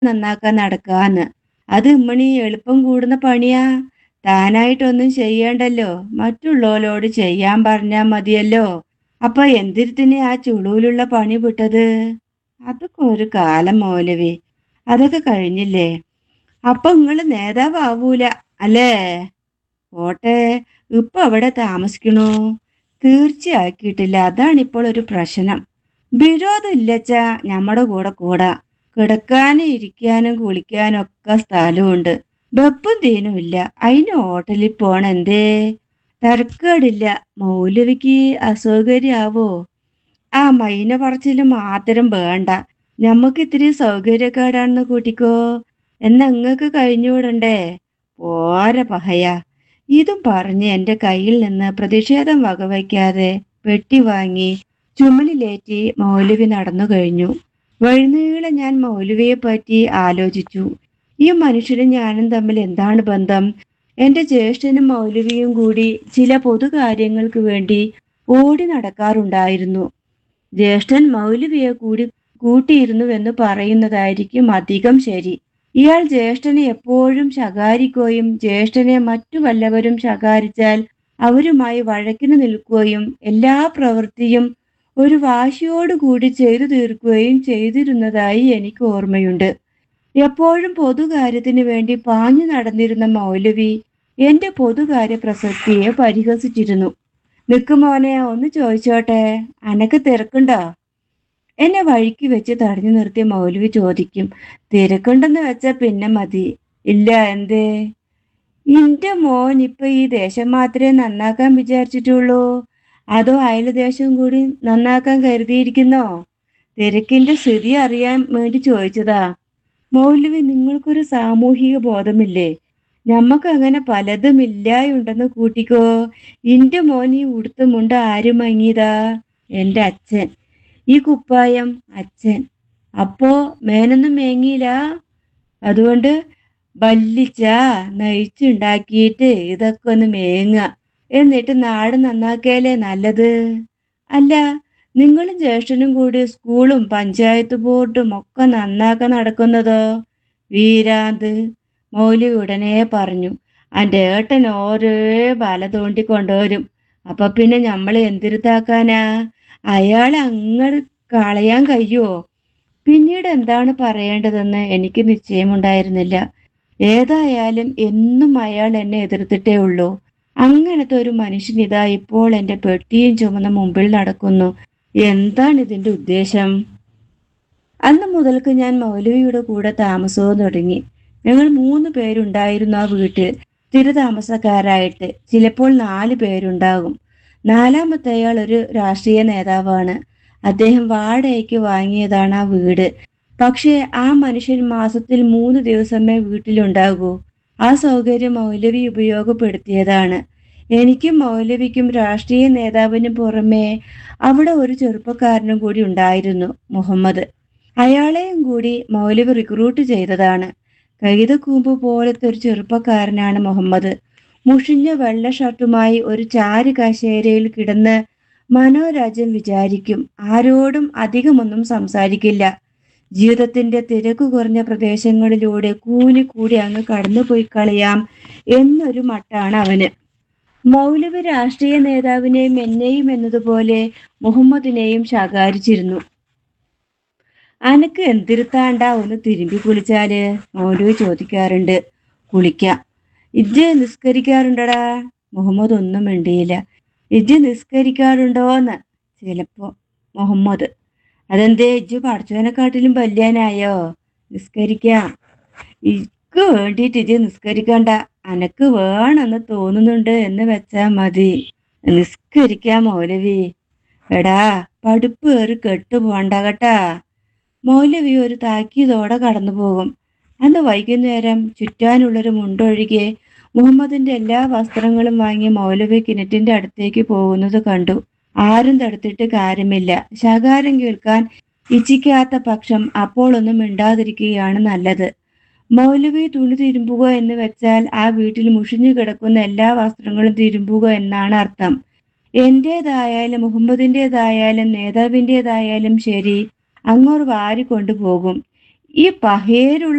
നന്നാക്കാൻ നടക്കാന്ന് അത് ഇമ്മണി എളുപ്പം കൂടുന്ന പണിയാ താനായിട്ടൊന്നും ചെയ്യണ്ടല്ലോ മറ്റുള്ളവരോട് ചെയ്യാൻ പറഞ്ഞാ മതിയല്ലോ അപ്പൊ എന്തിരുത്തിന് ആ ചുളൂലുള്ള പണി വിട്ടത് അതൊക്കെ ഒരു കാലം മൗലവി അതൊക്കെ കഴിഞ്ഞില്ലേ അപ്പൊ നിങ്ങള് നേതാവാവൂല അല്ലേ പോട്ടെ ഇപ്പൊ അവിടെ താമസിക്കണോ തീർച്ചയാക്കിയിട്ടില്ല അതാണ് ഇപ്പോൾ ഒരു പ്രശ്നം വിരോധം ഇല്ലച്ചാ നമ്മുടെ കൂടെ കൂടാ കിടക്കാനും ഇരിക്കാനും കുളിക്കാനും ഒക്കെ സ്ഥലമുണ്ട് വെപ്പും തീനും ഇല്ല അതിന് ഹോട്ടലിൽ പോണ എന്തേ തിരക്കേടില്ല മൗലവിക്ക് അസൗകര്യാവോ ആ മൈന പറച്ചില് മാത്രം വേണ്ട ഞമ്മക്ക് ഇത്തിരി സൗകര്യക്കേടാണെന്ന് കൂട്ടിക്കോ എന്നാ ഇങ്ങക്ക് കഴിഞ്ഞുകൂടണ്ടേ പോരെ പഹയ ഇതും പറഞ്ഞ് എന്റെ കയ്യിൽ നിന്ന് പ്രതിഷേധം വകവയ്ക്കാതെ പെട്ടി വാങ്ങി ചുമലിലേറ്റി മൗലവി നടന്നു കഴിഞ്ഞു വഴിനീളെ ഞാൻ മൗലവിയെ പറ്റി ആലോചിച്ചു ഈ മനുഷ്യനും ഞാനും തമ്മിൽ എന്താണ് ബന്ധം എന്റെ ജ്യേഷ്ഠനും മൗലവിയും കൂടി ചില പൊതുകാര്യങ്ങൾക്ക് വേണ്ടി ഓടി നടക്കാറുണ്ടായിരുന്നു ജ്യേഷ്ഠൻ മൗലവിയെ കൂടി കൂട്ടിയിരുന്നുവെന്ന് പറയുന്നതായിരിക്കും അധികം ശരി ഇയാൾ ജ്യേഷ്ഠനെ എപ്പോഴും ശകാരിക്കുകയും ജ്യേഷ്ഠനെ മറ്റു വല്ലവരും ശകാരിച്ചാൽ അവരുമായി വഴക്കിന് നിൽക്കുകയും എല്ലാ പ്രവൃത്തിയും ഒരു വാശിയോടുകൂടി ചെയ്തു തീർക്കുകയും ചെയ്തിരുന്നതായി എനിക്ക് ഓർമ്മയുണ്ട് എപ്പോഴും പൊതുകാര്യത്തിന് വേണ്ടി പാഞ്ഞു നടന്നിരുന്ന മൗലവി എന്റെ പൊതുകാര്യ പ്രസക്തിയെ പരിഹസിച്ചിരുന്നു നിക്കുമോനെ ഒന്ന് ചോദിച്ചോട്ടെ അനക്ക് തിരക്കുണ്ടോ എന്നെ വഴിക്ക് വെച്ച് തടഞ്ഞു നിർത്തിയ മൗലവി ചോദിക്കും തിരക്കുണ്ടെന്ന് വെച്ചാ പിന്നെ മതി ഇല്ല എന്തേ ഇന്റെ മോൻ ഇപ്പൊ ഈ ദേശം മാത്രമേ നന്നാക്കാൻ വിചാരിച്ചിട്ടുള്ളൂ അതോ അയൽ ദേശം കൂടി നന്നാക്കാൻ കരുതിയിരിക്കുന്നോ തിരക്കിന്റെ സ്ഥിതി അറിയാൻ വേണ്ടി ചോദിച്ചതാ മൗലവി നിങ്ങൾക്കൊരു സാമൂഹിക ബോധമില്ലേ ഞമ്മക്ക് അങ്ങനെ പലതും ഇല്ലായുണ്ടെന്ന് കൂട്ടിക്കോ ഇന്റെ മോൻ ഈ ഉടുത്ത മുണ്ട ആര് മങ്ങിയതാ എന്റെ അച്ഛൻ ഈ കുപ്പായം അച്ഛൻ അപ്പോ മേനൊന്നും മേങ്ങിയില്ല അതുകൊണ്ട് ബല്ലിച്ച നയിച്ചുണ്ടാക്കിയിട്ട് ഇതൊക്കെ ഒന്ന് മേങ്ങ എന്നിട്ട് നാട് നന്നാക്കിയാലേ നല്ലത് അല്ല നിങ്ങളും ജ്യേഷ്ഠനും കൂടി സ്കൂളും പഞ്ചായത്ത് ബോർഡും ഒക്കെ നന്നാക്കാൻ നടക്കുന്നതോ വീരാന്ത് മൗലി ഉടനെ പറഞ്ഞു അന്റെ ഏട്ടൻ ഓരോ വല തോണ്ടി കൊണ്ടുവരും അപ്പൊ പിന്നെ നമ്മൾ എന്തിരുത്താക്കാനാ അയാളെ അങ്ങട് കളയാൻ കഴിയുമോ പിന്നീട് എന്താണ് പറയേണ്ടതെന്ന് എനിക്ക് നിശ്ചയമുണ്ടായിരുന്നില്ല ഏതായാലും എന്നും അയാൾ എന്നെ എതിർത്തിട്ടേ ഉള്ളൂ അങ്ങനത്തെ ഒരു മനുഷ്യൻ ഇതാ ഇപ്പോൾ എന്റെ പെട്ടിയും ചുമന്ന മുമ്പിൽ നടക്കുന്നു എന്താണ് ഇതിന്റെ ഉദ്ദേശം അന്ന് മുതൽക്ക് ഞാൻ മൗലവിയുടെ കൂടെ താമസവും തുടങ്ങി ഞങ്ങൾ മൂന്ന് പേരുണ്ടായിരുന്നു ആ വീട്ടിൽ സ്ഥിരതാമസക്കാരായിട്ട് ചിലപ്പോൾ നാല് പേരുണ്ടാകും നാലാമത്തെ അയാൾ ഒരു രാഷ്ട്രീയ നേതാവാണ് അദ്ദേഹം വാടകയ്ക്ക് വാങ്ങിയതാണ് ആ വീട് പക്ഷേ ആ മനുഷ്യൻ മാസത്തിൽ മൂന്ന് ദിവസമേ വീട്ടിലുണ്ടാകൂ ആ സൗകര്യം മൗലവി ഉപയോഗപ്പെടുത്തിയതാണ് എനിക്കും മൗലവിക്കും രാഷ്ട്രീയ നേതാവിനും പുറമെ അവിടെ ഒരു ചെറുപ്പക്കാരനും കൂടി ഉണ്ടായിരുന്നു മുഹമ്മദ് അയാളെയും കൂടി മൗലവി റിക്രൂട്ട് ചെയ്തതാണ് കൈതക്കൂമ്പ് പോലത്തെ ഒരു ചെറുപ്പക്കാരനാണ് മുഹമ്മദ് മുഷിഞ്ഞ വെള്ള ഷർട്ടുമായി ഒരു ചാരു കശേരയിൽ കിടന്ന് മനോരാജ്യം വിചാരിക്കും ആരോടും അധികമൊന്നും സംസാരിക്കില്ല ജീവിതത്തിന്റെ തിരക്ക് കുറഞ്ഞ പ്രദേശങ്ങളിലൂടെ കൂനി കൂടി അങ്ങ് കടന്നുപോയി കളയാം എന്നൊരു മട്ടാണ് അവന് മൗലവി രാഷ്ട്രീയ നേതാവിനെയും എന്നെയും എന്നതുപോലെ മുഹമ്മദിനെയും ശകാരിച്ചിരുന്നു അനക്ക് എന്തിരുത്താണ്ടാ ഒന്ന് തിരുമ്പി കുളിച്ചാല് മൗലവി ചോദിക്കാറുണ്ട് കുളിക്കാം ഇജ്ജ് നിസ്കരിക്കാറുണ്ടടാ മുഹമ്മദ് ഒന്നും മിണ്ടിയില്ല ഇജ്ജ് നിസ്കരിക്കാറുണ്ടോന്ന് ചിലപ്പോ മുഹമ്മദ് അതെന്തേ ഇജ്ജ് പഠിച്ചവനെക്കാട്ടിലും വല്യാനായോ നിസ്കരിക്കാം ഇക്ക് വേണ്ടിയിട്ട് ഇജ്ജ് നിസ്കരിക്കണ്ട അനക്ക് വേണമെന്ന് തോന്നുന്നുണ്ട് എന്ന് വെച്ചാ മതി നിസ്കരിക്കാം മൗലവി എടാ പഠിപ്പ് കയറി കെട്ടു പോണ്ട കേട്ടാ മൗലവി ഒരു താക്കീതോടെ കടന്നു പോകും അന്ന് വൈകുന്നേരം ചുറ്റാനുള്ളൊരു മുണ്ടൊഴികെ മുഹമ്മദിന്റെ എല്ലാ വസ്ത്രങ്ങളും വാങ്ങി മൗലവി കിണറ്റിന്റെ അടുത്തേക്ക് പോകുന്നത് കണ്ടു ആരും തടുത്തിട്ട് കാര്യമില്ല ശകാരം കേൾക്കാൻ ഇച്ഛിക്കാത്ത പക്ഷം അപ്പോൾ ഒന്നും മിണ്ടാതിരിക്കുകയാണ് നല്ലത് മൗലവി തുണി തിരുമ്പുക എന്ന് വെച്ചാൽ ആ വീട്ടിൽ മുഷിഞ്ഞു കിടക്കുന്ന എല്ലാ വസ്ത്രങ്ങളും തിരുമ്പുക എന്നാണ് അർത്ഥം എന്റേതായാലും മുഹമ്മദിൻ്റെതായാലും നേതാവിൻ്റെതായാലും ശരി അങ്ങോട്ട് വാരി കൊണ്ടുപോകും ഈ പഹേരുള്ള